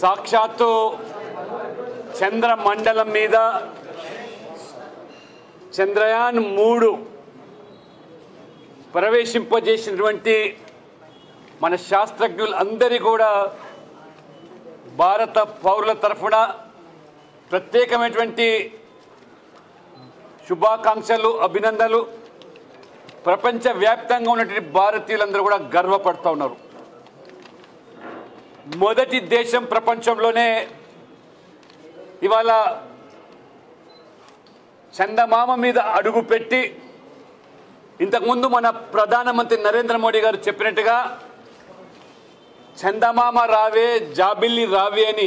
సాక్షాత్తు చంద్రమండలం మీద చంద్రయాన్ మూడు ప్రవేశింపజేసినటువంటి మన శాస్త్రజ్ఞులు అందరి కూడా భారత పౌరుల తరఫున ప్రత్యేకమైనటువంటి శుభాకాంక్షలు అభినందనలు ప్రపంచవ్యాప్తంగా ఉన్నటువంటి భారతీయులందరూ కూడా గర్వపడుతూ ఉన్నారు మొదటి దేశం ప్రపంచంలోనే ఇవాళ చందమామ మీద అడుగు పెట్టి ఇంతకుముందు మన ప్రధానమంత్రి నరేంద్ర మోడీ గారు చెప్పినట్టుగా చందమామ రావే జాబిల్లి రావే అని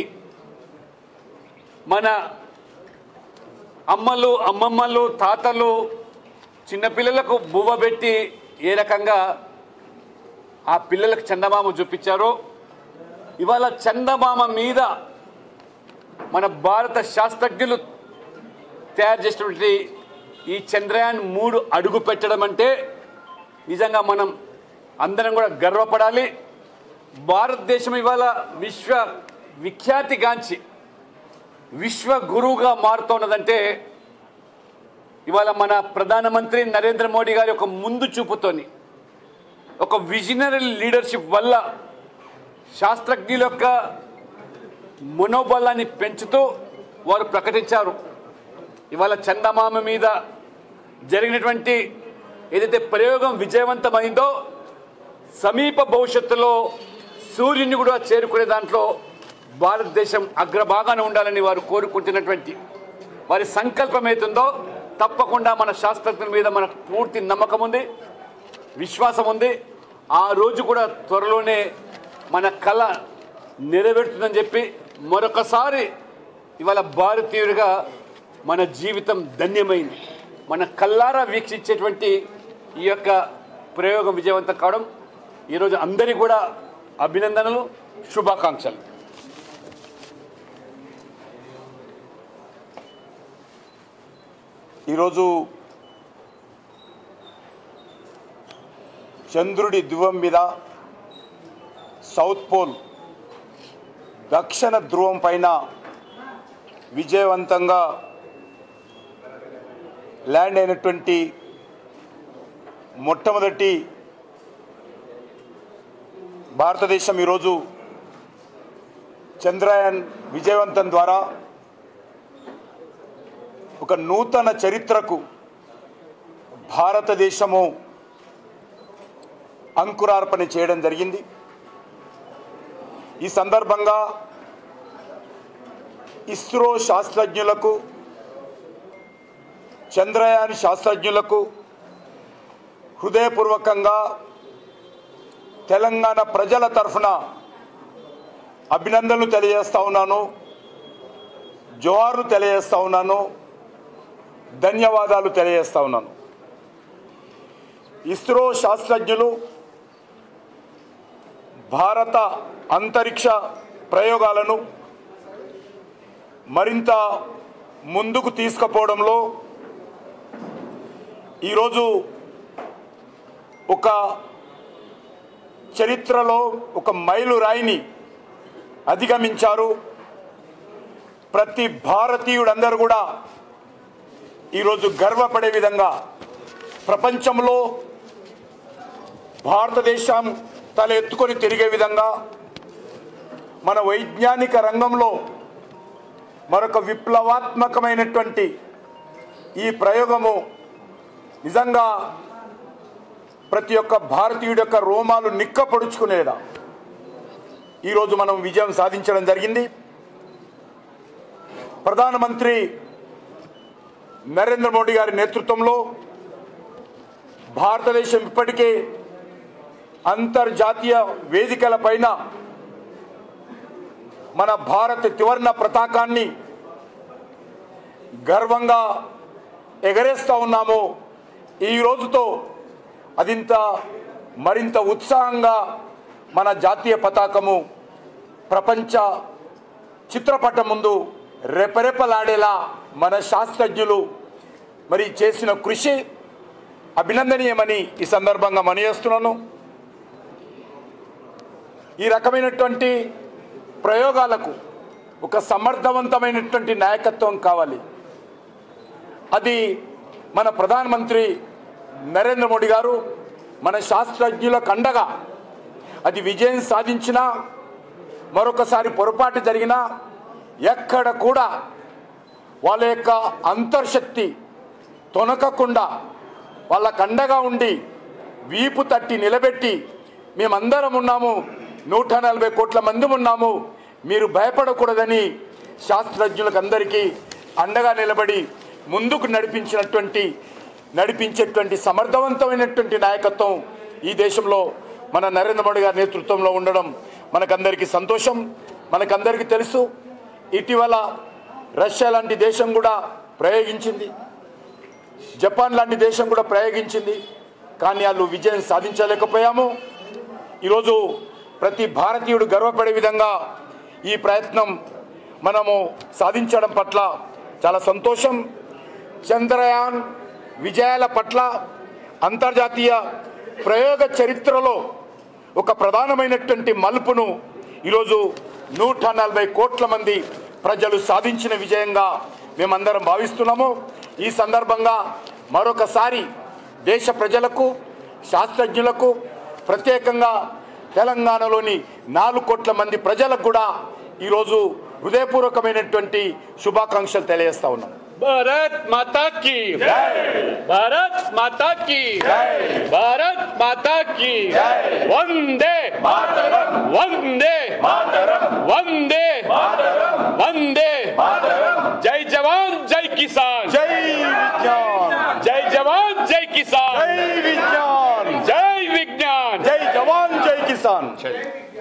మన అమ్మలు అమ్మమ్మలు తాతలు చిన్నపిల్లలకు బువ్వ పెట్టి ఏ రకంగా ఆ పిల్లలకు చందమామ చూపించారో ఇవాళ చందమామ మీద మన భారత శాస్త్రజ్ఞులు తయారు చేసినటువంటి ఈ చంద్రయాన్ మూడు అడుగు పెట్టడం అంటే నిజంగా మనం అందరం కూడా గర్వపడాలి భారతదేశం ఇవాళ విశ్వ విఖ్యాతిగాంచి విశ్వ గురువుగా మారుతున్నదంటే ఇవాళ మన ప్రధానమంత్రి నరేంద్ర మోడీ గారి ఒక ముందు చూపుతోని ఒక విజనరీ లీడర్షిప్ వల్ల శాస్త్రజ్ఞుల యొక్క మనోబలాన్ని పెంచుతూ వారు ప్రకటించారు ఇవాళ చందమామ మీద జరిగినటువంటి ఏదైతే ప్రయోగం విజయవంతమైందో సమీప భవిష్యత్తులో సూర్యుని కూడా చేరుకునే దాంట్లో భారతదేశం అగ్రభాగాన ఉండాలని వారు కోరుకుంటున్నటువంటి వారి సంకల్పం ఏతుందో తప్పకుండా మన శాస్త్రజ్ఞుల మీద మనకు పూర్తి నమ్మకం ఉంది విశ్వాసం ఉంది ఆ రోజు కూడా త్వరలోనే మన కళ నెరవేరుతుందని చెప్పి మరొకసారి ఇవాళ భారతీయుడిగా మన జీవితం ధన్యమైంది మన కల్లారా వీక్షించేటువంటి ఈ యొక్క ప్రయోగం విజయవంతం కావడం ఈరోజు అందరికీ కూడా అభినందనలు శుభాకాంక్షలు ఈరోజు చంద్రుడి ధ్రువం మీద సౌత్ పోల్ దక్షిణ ధ్రువం పైన విజయవంతంగా ల్యాండ్ అయినటువంటి మొట్టమొదటి భారతదేశం ఈరోజు చంద్రయాన్ విజయవంతం ద్వారా ఒక నూతన చరిత్రకు భారతదేశము అంకురార్పణ చేయడం జరిగింది ఈ సందర్భంగా ఇస్రో శాస్త్రజ్ఞులకు చంద్రయాన్ శాస్త్రజ్ఞులకు హృదయపూర్వకంగా తెలంగాణ ప్రజల తరఫున అభినందనలు తెలియజేస్తా ఉన్నాను జోహార్లు తెలియజేస్తా ఉన్నాను ధన్యవాదాలు తెలియజేస్తా ఉన్నాను ఇస్రో శాస్త్రజ్ఞులు భారత అంతరిక్ష ప్రయోగాలను మరింత ముందుకు తీసుకుపోవడంలో ఈరోజు ఒక చరిత్రలో ఒక మైలురాయిని అధిగమించారు ప్రతి భారతీయుడందరూ కూడా ఈరోజు గర్వపడే విధంగా ప్రపంచంలో భారతదేశం తల ఎత్తుకొని తిరిగే విధంగా మన వైజ్ఞానిక రంగంలో మరొక విప్లవాత్మకమైనటువంటి ఈ ప్రయోగము నిజంగా ప్రతి ఒక్క భారతీయుడి యొక్క రోమాలు నిక్కపొడుచుకునేదా ఈరోజు మనం విజయం సాధించడం జరిగింది ప్రధానమంత్రి నరేంద్ర మోడీ గారి నేతృత్వంలో భారతదేశం ఇప్పటికే అంతర్జాతీయ వేదికల పైన మన భారత త్రివర్ణ పతాకాన్ని గర్వంగా ఎగరేస్తూ ఉన్నాము ఈ రోజుతో అదింత మరింత ఉత్సాహంగా మన జాతీయ పతాకము ప్రపంచ చిత్రపటం ముందు రెపరెపలాడేలా మన శాస్త్రజ్ఞులు మరి చేసిన కృషి అభినందనీయమని ఈ సందర్భంగా మనయేస్తున్నాను ఈ రకమైనటువంటి ప్రయోగాలకు ఒక సమర్థవంతమైనటువంటి నాయకత్వం కావాలి అది మన ప్రధానమంత్రి నరేంద్ర మోడీ గారు మన శాస్త్రజ్ఞులకు అండగా అది విజయం సాధించినా మరొకసారి పొరపాటు జరిగినా ఎక్కడ కూడా వాళ్ళ యొక్క అంతర్శక్తి తొనకకుండా వాళ్ళకు అండగా ఉండి వీపు తట్టి నిలబెట్టి మేమందరం ఉన్నాము నూట నలభై కోట్ల మంది ఉన్నాము మీరు భయపడకూడదని శాస్త్రజ్ఞులకు అందరికీ అండగా నిలబడి ముందుకు నడిపించినటువంటి నడిపించేటువంటి సమర్థవంతమైనటువంటి నాయకత్వం ఈ దేశంలో మన నరేంద్ర మోడీ గారి నేతృత్వంలో ఉండడం మనకందరికీ సంతోషం మనకందరికీ తెలుసు ఇటీవల రష్యా లాంటి దేశం కూడా ప్రయోగించింది జపాన్ లాంటి దేశం కూడా ప్రయోగించింది కానీ వాళ్ళు విజయం సాధించలేకపోయాము ఈరోజు ప్రతి భారతీయుడు గర్వపడే విధంగా ఈ ప్రయత్నం మనము సాధించడం పట్ల చాలా సంతోషం చంద్రయాన్ విజయాల పట్ల అంతర్జాతీయ ప్రయోగ చరిత్రలో ఒక ప్రధానమైనటువంటి మలుపును ఈరోజు నూట నలభై కోట్ల మంది ప్రజలు సాధించిన విజయంగా మేమందరం భావిస్తున్నాము ఈ సందర్భంగా మరొకసారి దేశ ప్రజలకు శాస్త్రజ్ఞులకు ప్రత్యేకంగా తెలంగాణలోని నాలుగు కోట్ల మంది ప్రజలకు కూడా ఈరోజు హృదయపూర్వకమైనటువంటి శుభాకాంక్షలు తెలియజేస్తా ఉన్నాం भारत माता की भारत माता की भारत माता की वंदे वंदे वंदे वंदे जय जवान जय किसान జై విజ్ఞాన్ जय जवान जय किसान జై విజ్ఞాన్ जय विज्ञान జై జవాన్ జై కిసాన్